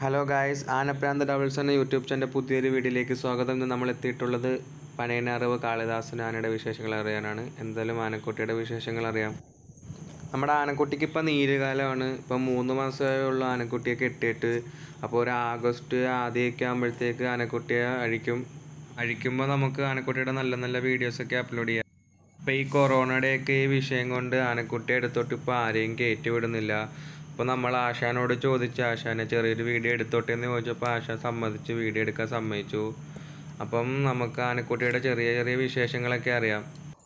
hello guys ആനപ്രാന്ത doubles എന്ന YouTube channel പുതിയൊരു വീഡിയോയിലേക്ക് സ്വാഗതം ഇന്ന് നമ്മൾ എത്തിയിട്ടുള്ളത് പനയനാറിവ് കാളിദാസൻ ആനയുടെ വിശേഷങ്ങൾ അറിയാനാണ് എന്തായാലും ആനക്കുട്ടിയുടെ വിശേഷങ്ങൾ അറിയാം നമ്മുടെ ആനക്കുട്ടിക്ക് ഇപ്പം നീരുകാലമാണ് ഇപ്പം മൂന്ന് മാസമേ ഉള്ളൂ ആനക്കുട്ടിയെ കെട്ടിയിട്ട് അപ്പോൾ ഒരു ആഗസ്റ്റ് ആദ്യമൊക്കെ ആകുമ്പോഴത്തേക്ക് ആനക്കുട്ടിയെ അഴിക്കും അഴിക്കുമ്പോൾ നമുക്ക് ആനക്കുട്ടിയുടെ നല്ല നല്ല വീഡിയോസൊക്കെ അപ്ലോഡ് ചെയ്യാം ഇപ്പം ഈ കൊറോണയുടെയൊക്കെ ഈ വിഷയം കൊണ്ട് ആനക്കുട്ടിയെ എടുത്തോട്ട് ഇപ്പോൾ ആരെയും കയറ്റി വിടുന്നില്ല അപ്പോൾ നമ്മൾ ആശാനോട് ചോദിച്ചു ആശാനെ ചെറിയൊരു വീഡിയോ എടുത്തോട്ടെ എന്ന് ചോദിച്ചപ്പോൾ ആശാൻ സമ്മതിച്ച് വീഡിയോ എടുക്കാൻ സമ്മതിച്ചു അപ്പം നമുക്ക് ആനക്കുട്ടിയുടെ ചെറിയ ചെറിയ വിശേഷങ്ങളൊക്കെ അറിയാം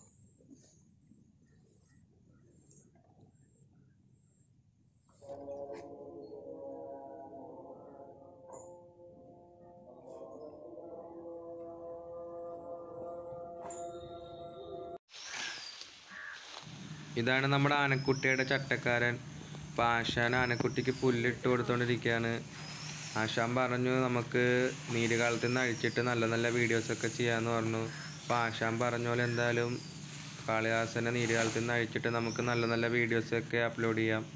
ഇതാണ് നമ്മുടെ ആനക്കുട്ടിയുടെ ചട്ടക്കാരൻ അപ്പോൾ ആശാൻ ആനക്കുട്ടിക്ക് പുല്ലിട്ട് കൊടുത്തോണ്ടിരിക്കുകയാണ് ആശാൻ പറഞ്ഞു നമുക്ക് നീരുകാലത്ത് നിന്ന് അഴിച്ചിട്ട് നല്ല നല്ല വീഡിയോസൊക്കെ ചെയ്യാമെന്ന് പറഞ്ഞു അപ്പോൾ ആശാൻ പറഞ്ഞ പോലെ എന്തായാലും കാളിദാസനെ നീരുകാലത്ത് നിന്ന് അഴിച്ചിട്ട് നമുക്ക് നല്ല നല്ല വീഡിയോസൊക്കെ അപ്ലോഡ് ചെയ്യാം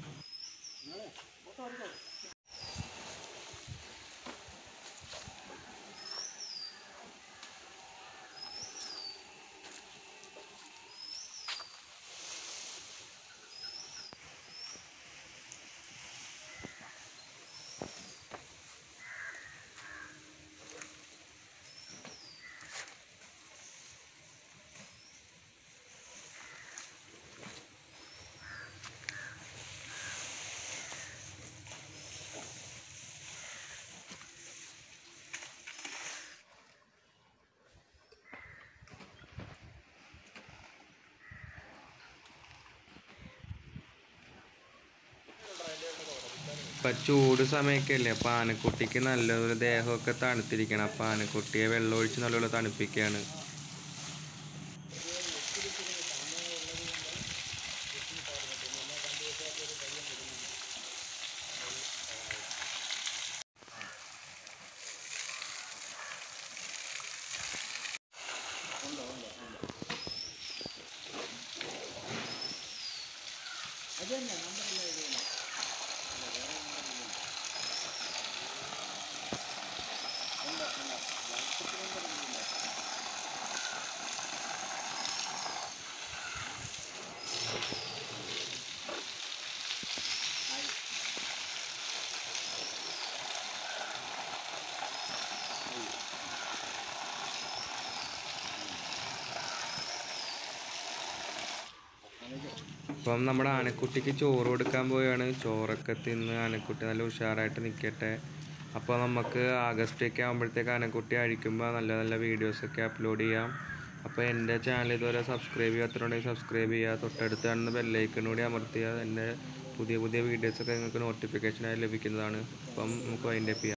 ഇപ്പം ചൂട് സമയമൊക്കെ അല്ലേ അപ്പോൾ ആനക്കുട്ടിക്ക് നല്ലൊരു ദേഹമൊക്കെ തണുത്തിരിക്കണം അപ്പോൾ ആനക്കുട്ടിയെ വെള്ളം ഒഴിച്ച് നല്ലപോലെ തണുപ്പിക്കുകയാണ് ഇപ്പം നമ്മുടെ ആനക്കുട്ടിക്ക് ചോറ് കൊടുക്കാൻ പോവുകയാണ് ചോറൊക്കെ തിന്ന് ആനക്കുട്ടി നല്ല ഉഷാറായിട്ട് നിൽക്കട്ടെ അപ്പോൾ നമുക്ക് ആഗസ്റ്റ് ഒക്കെ ആകുമ്പോഴത്തേക്ക് ആനക്കുട്ടി അഴിക്കുമ്പോൾ നല്ല നല്ല വീഡിയോസൊക്കെ അപ്ലോഡ് ചെയ്യാം അപ്പോൾ എൻ്റെ ചാനൽ ഇതുവരെ സബ്സ്ക്രൈബ് ചെയ്യാത്തതുണ്ടെങ്കിൽ സബ്സ്ക്രൈബ് ചെയ്യുക തൊട്ടടുത്ത് കാണുന്ന ബെല്ലൈക്കൺ കൂടി അമർത്തിയാൽ എൻ്റെ പുതിയ പുതിയ വീഡിയോസൊക്കെ നിങ്ങൾക്ക് നോട്ടിഫിക്കേഷനായി ലഭിക്കുന്നതാണ് അപ്പം നമുക്ക് വൈൻഡപ്പ് ചെയ്യാം